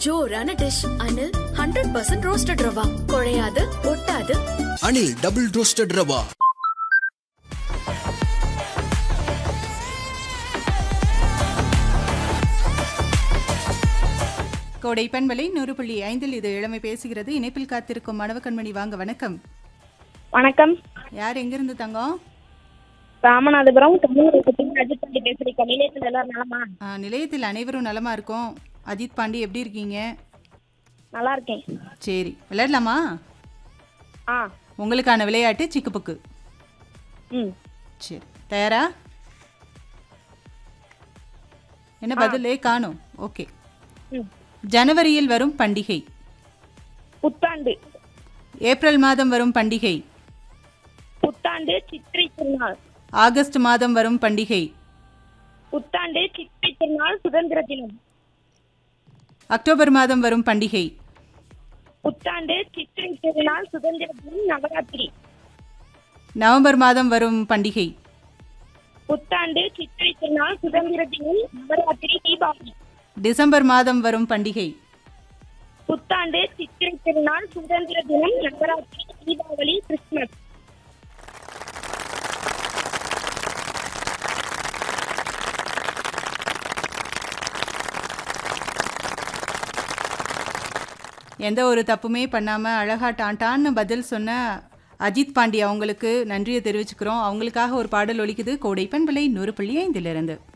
ஜோரான dish Anil hundred percent roasted rava குழையாது ஒட்டாது Anil double roasted rava கோடை பண்பலை நூறு புள்ளி ஐந்தில் இது இளமை பேசுகிறது இணைப்பில் காத்திருக்கும் மணவ கண்மணி வாங்க வணக்கம் வணக்கம் யார் எங்கிருந்து தங்கம் ராமநாதபுரம் தமிழ் அஜித் பாண்டி பேசுறீங்க நிலையத்தில் எல்லாரும் நலமா ஆ, நிலையத்தில் அனைவரும் நலமா இருக்கோம் அஜித் பாண்டி எப்படி இருக்கீங்க நல்லா இருக்கேன் சரி விளையாடலாமா ஆ உங்களுக்கான விளையாட்டு சிக்குப்புக்கு ம் சரி தயாரா என்ன பதிலே காணும் ஓகே ம் ஜனவரியில் வரும் பண்டிகை புத்தாண்டு ஏப்ரல் மாதம் வரும் பண்டிகை புத்தாண்டு சித்திரை திருநாள் ஆகஸ்ட் மாதம் வரும் பண்டிகை புத்தாண்டு சித்திரை திருநாள் சுதந்திர தினம் அக்டோபர் மாதம் வரும் பண்டிகை புத்தாண்டு சித்திரை திருநாள் சுதந்திர தினம் நவராத்திரி நவம்பர் மாதம் வரும் பண்டிகை புத்தாண்டு சித்திரை திருநாள் சுதந்திர தினம் நவராத்திரி தீபாவளி டிசம்பர் மாதம் வரும் பண்டிகை புத்தாண்டு சித்திரை திருநாள் சுதந்திர தினம் நவராத்திரி தீபாவளி கிறிஸ்துமஸ் எந்த ஒரு தப்புமே பண்ணாமல் அழகா டான்டான்னு பதில் சொன்ன அஜித் பாண்டி அவங்களுக்கு நன்றியை தெரிவிச்சுக்கிறோம் அவங்களுக்காக ஒரு பாடல் ஒலிக்குது கோடை பண்பலை நூறு புள்ளி ஐந்திலிருந்து